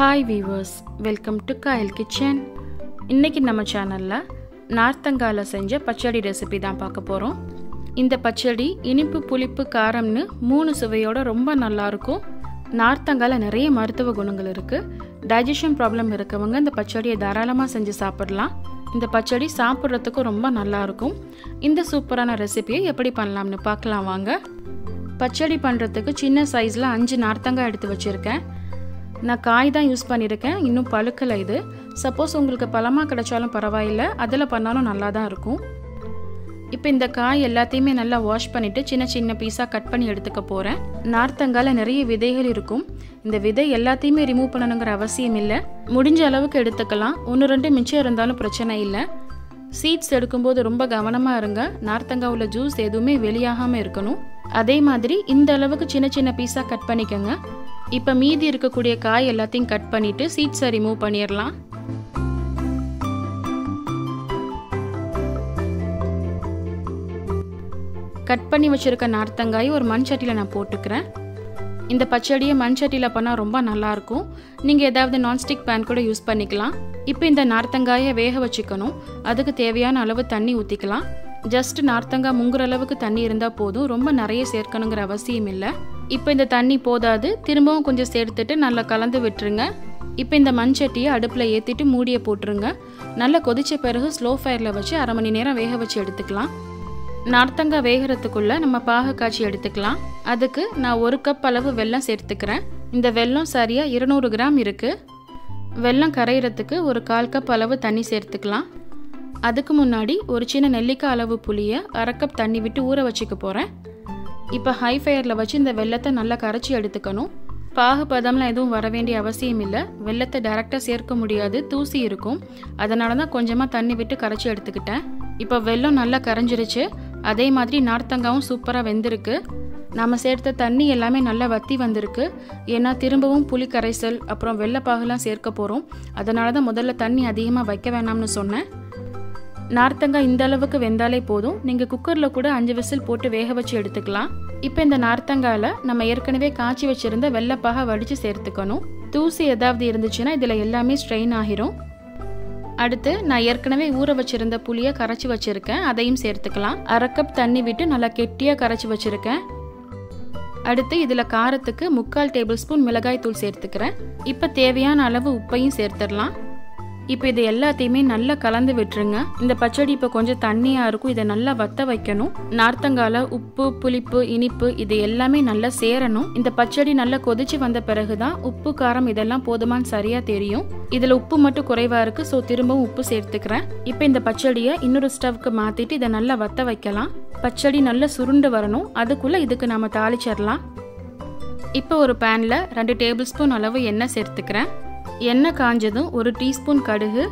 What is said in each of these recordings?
hi viewers welcome to Kayal kitchen இன்றைக்கி நம்ம சேனலில் நார்த்தங்காயில் செஞ்ச பச்சடி ரெசிபி தான் பார்க்க போகிறோம் இந்த பச்சடி இனிப்பு புளிப்பு காரம்னு மூணு சுவையோட ரொம்ப நல்லாயிருக்கும் நார்த்தங்காயில் நிறைய மருத்துவ குணங்கள் இருக்குது டைஜஷன் ப்ராப்ளம் இருக்கவங்க இந்த பச்சடியை தாராளமாக செஞ்சு சாப்பிடலாம் இந்த பச்சடி சாப்பிட்றதுக்கும் ரொம்ப நல்லாயிருக்கும் இந்த சூப்பரான ரெசிபியை எப்படி பண்ணலாம்னு பார்க்கலாம் வாங்க பச்சடி பண்ணுறதுக்கு சின்ன சைஸில் அஞ்சு நார்த்தங்காய் எடுத்து வச்சுருக்கேன் நான் காய் தான் யூஸ் பண்ணியிருக்கேன் இன்னும் பழுக்கலை இது சப்போஸ் உங்களுக்கு பழமாக கிடைச்சாலும் பரவாயில்லை அதில் பண்ணாலும் நல்லா தான் இருக்கும் இப்போ இந்த காய் எல்லாத்தையுமே நல்லா வாஷ் பண்ணிவிட்டு சின்ன சின்ன பீஸாக கட் பண்ணி எடுத்துக்க போகிறேன் நார்த்தங்காயில் நிறைய விதைகள் இருக்கும் இந்த விதை எல்லாத்தையுமே ரிமூவ் பண்ணணுங்கிற அவசியம் இல்லை முடிஞ்ச அளவுக்கு எடுத்துக்கலாம் ஒன்று ரெண்டு மிச்சம் இருந்தாலும் பிரச்சனை இல்லை சீட்ஸ் எடுக்கும்போது ரொம்ப கவனமாக இருங்க நார்த்தங்காய் உள்ள ஜூஸ் எதுவுமே வெளியாகாமல் இருக்கணும் அதே மாதிரி இந்த அளவுக்கு சின்ன சின்ன பீஸாக கட் பண்ணிக்கோங்க இப்போ மீதி இருக்கக்கூடிய காய் எல்லாத்தையும் கட் பண்ணிவிட்டு சீட்ஸை ரிமூவ் பண்ணிடலாம் கட் பண்ணி வச்சுருக்க நார்த்தங்காய் ஒரு மண் சட்டியில் நான் போட்டுக்கிறேன் இந்த பச்சடியை மண் சட்டியில் பண்ணால் ரொம்ப நல்லாயிருக்கும் நீங்கள் ஏதாவது நான்ஸ்டிக் பேன் கூட யூஸ் பண்ணிக்கலாம் இப்போ இந்த நார்த்தங்காயை வேக வச்சுக்கணும் அதுக்கு தேவையான அளவு தண்ணி ஊற்றிக்கலாம் ஜஸ்ட் நார்த்தங்காய் முங்குற அளவுக்கு தண்ணி இருந்தால் போதும் ரொம்ப நிறைய சேர்க்கணுங்கிற அவசியம் இல்லை இப்போ இந்த தண்ணி போதாது திரும்பவும் கொஞ்சம் சேர்த்துட்டு நல்லா கலந்து விட்டுருங்க இப்போ இந்த மண் சட்டியை அடுப்பில் ஏற்றிட்டு மூடியை போட்டுருங்க நல்லா கொதிச்ச பிறகு ஸ்லோ ஃபயரில் வச்சு அரை மணி நேரம் வேக வச்சு எடுத்துக்கலாம் நார்த்தங்காய் வேகிறதுக்குள்ளே நம்ம பாக காய்ச்சி எடுத்துக்கலாம் அதுக்கு நான் ஒரு கப் அளவு வெல்லம் சேர்த்துக்கிறேன் இந்த வெல்லம் சரியாக இருநூறு கிராம் இருக்குது வெல்லம் கரையிறதுக்கு ஒரு கால் கப் அளவு தண்ணி சேர்த்துக்கலாம் அதுக்கு முன்னாடி ஒரு சின்ன நெல்லிக்காய் அளவு புளியை அரை கப் தண்ணி விட்டு ஊற வச்சுக்க போகிறேன் இப்போ ஹை ஃபயரில் வச்சு இந்த வெள்ளத்தை நல்லா கரைச்சி எடுத்துக்கணும் பாகு பதம்லாம் எதுவும் வர வேண்டிய அவசியம் இல்லை வெள்ளத்தை டேரெக்டாக சேர்க்க முடியாது தூசி இருக்கும் அதனால தான் கொஞ்சமாக தண்ணி விட்டு கரைச்சி எடுத்துக்கிட்டேன் இப்போ வெள்ளம் நல்லா கரைஞ்சிருச்சு அதே மாதிரி நார்த்தங்காவும் சூப்பராக வெந்திருக்கு நம்ம சேர்த்த தண்ணி எல்லாமே நல்லா வத்தி வந்திருக்கு ஏன்னா திரும்பவும் புளி கரைசல் அப்புறம் வெள்ளைப்பாகுலாம் சேர்க்க போகிறோம் அதனால தான் முதல்ல தண்ணி அதிகமாக வைக்க வேணாம்னு சொன்னேன் நார்த்தங்காய் இந்த அளவுக்கு வெந்தாலே போதும் நீங்கள் குக்கரில் கூட அஞ்சு விசில் போட்டு வேக வச்சு எடுத்துக்கலாம் இப்போ இந்த நார்த்தங்காயில் நம்ம ஏற்கனவே காய்ச்சி வச்சுருந்த வெள்ளைப்பாக வடித்து சேர்த்துக்கணும் தூசி ஏதாவது இருந்துச்சுன்னா இதில் எல்லாமே ஸ்ட்ரெயின் ஆகிரும் அடுத்து நான் ஏற்கனவே ஊற வச்சிருந்த புளியை கரைச்சி வச்சுருக்கேன் அதையும் சேர்த்துக்கலாம் அரை கப் தண்ணி விட்டு நல்லா கெட்டியாக கரைச்சி வச்சுருக்கேன் அடுத்து இதில் காரத்துக்கு முக்கால் டேபிள் ஸ்பூன் மிளகாய் தூள் சேர்த்துக்கிறேன் இப்போ தேவையான அளவு உப்பையும் சேர்த்துடலாம் இப்போ இது எல்லாத்தையுமே நல்லா கலந்து விட்டுருங்க இந்த பச்சடி இப்போ கொஞ்சம் தண்ணியாக இருக்கும் இதை நல்லா வத்த வைக்கணும் நார்த்தங்கால உப்பு புளிப்பு இனிப்பு இது எல்லாமே நல்லா சேரணும் இந்த பச்சடி நல்லா கொதிச்சு வந்த பிறகுதான் உப்பு காரம் இதெல்லாம் போதுமான்னு சரியாக தெரியும் இதில் உப்பு மட்டும் குறைவாக இருக்குது ஸோ திரும்பவும் உப்பு சேர்த்துக்கிறேன் இப்போ இந்த பச்சடியை இன்னொரு ஸ்டவ்க்கு மாற்றிட்டு இதை நல்லா வத்த வைக்கலாம் பச்சடி நல்லா சுருண்டு வரணும் அதுக்குள்ளே இதுக்கு நம்ம தாளிச்சிடலாம் இப்போ ஒரு பேனில் ரெண்டு டேபிள் ஸ்பூன் அளவு எண்ணெய் சேர்த்துக்கிறேன் எண்ணெய் காஞ்சதும் ஒரு டீஸ்பூன் கடுகு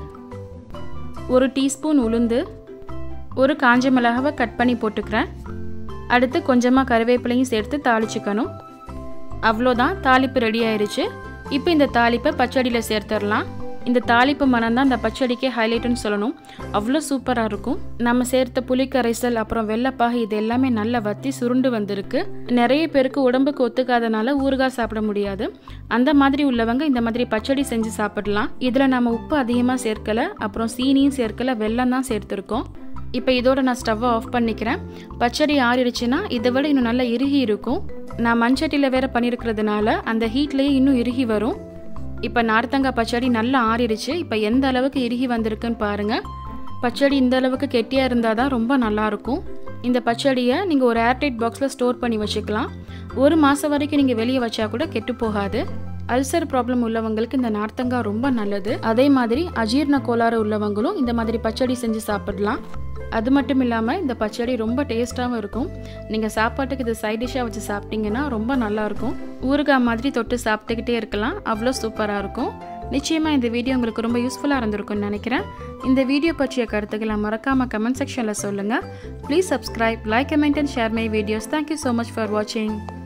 ஒரு டீஸ்பூன் உளுந்து ஒரு காஞ்ச மிளகாவை கட் பண்ணி போட்டுக்கிறேன் அடுத்து கொஞ்சமாக கருவேப்பிலையும் சேர்த்து தாளிச்சுக்கணும் அவ்வளோதான் தாளிப்பு ரெடி ஆயிடுச்சு இப்போ இந்த தாளிப்பை பச்சடியில் சேர்த்துடலாம் இந்த தாளிப்பு மனம் தான் இந்த பச்சடிக்கே ஹைலைட்டுன்னு சொல்லணும் அவ்வளோ சூப்பராக இருக்கும் நம்ம சேர்த்த புளிக்கரைசல் அப்புறம் வெள்ளைப்பாகு இது எல்லாமே நல்லா வத்தி சுருண்டு வந்திருக்கு நிறைய பேருக்கு உடம்புக்கு ஒத்துக்காதனால ஊறுகாய் சாப்பிட முடியாது அந்த மாதிரி உள்ளவங்க இந்த மாதிரி பச்சடி செஞ்சு சாப்பிடலாம் இதில் நம்ம உப்பு அதிகமாக சேர்க்கலை அப்புறம் சீனியும் சேர்க்கலை வெல்லம் தான் சேர்த்துருக்கோம் இப்போ இதோட நான் ஸ்டவ்வை ஆஃப் பண்ணிக்கிறேன் பச்சடி ஆறிடுச்சுன்னா இதை விட இன்னும் நல்லா இறுகி இருக்கும் நான் மண்சட்டியில் வேற பண்ணியிருக்கிறதுனால அந்த ஹீட்லேயே இன்னும் இறுகி வரும் இப்போ நார்த்தங்காய் பச்சடி நல்லா ஆறிடுச்சு இப்போ எந்த அளவுக்கு இறுகி வந்திருக்குன்னு பாருங்கள் பச்சடி இந்த அளவுக்கு கெட்டியாக இருந்தால் தான் ரொம்ப நல்லாயிருக்கும் இந்த பச்சடியை நீங்கள் ஒரு ஏர்டைட் பாக்ஸில் ஸ்டோர் பண்ணி வச்சுக்கலாம் ஒரு மாதம் வரைக்கும் நீங்கள் வெளியே வச்சா கூட கெட்டு போகாது அல்சர் ப்ராப்ளம் உள்ளவங்களுக்கு இந்த நார்த்தங்காய் ரொம்ப நல்லது அதே மாதிரி அஜீர்ண கோளாறு உள்ளவங்களும் இந்த மாதிரி பச்சடி செஞ்சு சாப்பிடலாம் அது மட்டும் இல்லாமல் இந்த பச்சடி ரொம்ப டேஸ்ட்டாகவும் இருக்கும் நீங்கள் சாப்பாட்டுக்கு இது சைட் டிஷ்ஷாக வச்சு சாப்பிட்டீங்கன்னா ரொம்ப நல்லாயிருக்கும் ஊறுகாய் மாதிரி தொட்டு சாப்பிட்டுக்கிட்டே இருக்கலாம் அவ்வளோ சூப்பராக இருக்கும் நிச்சயமாக இந்த வீடியோ உங்களுக்கு ரொம்ப யூஸ்ஃபுல்லாக இருந்திருக்கும்னு நினைக்கிறேன் இந்த வீடியோ பற்றிய கருத்துக்களை மறக்காமல் கமெண்ட் செக்ஷனில் சொல்லுங்கள் please subscribe like comment and share my videos thank you so much for வாட்சிங்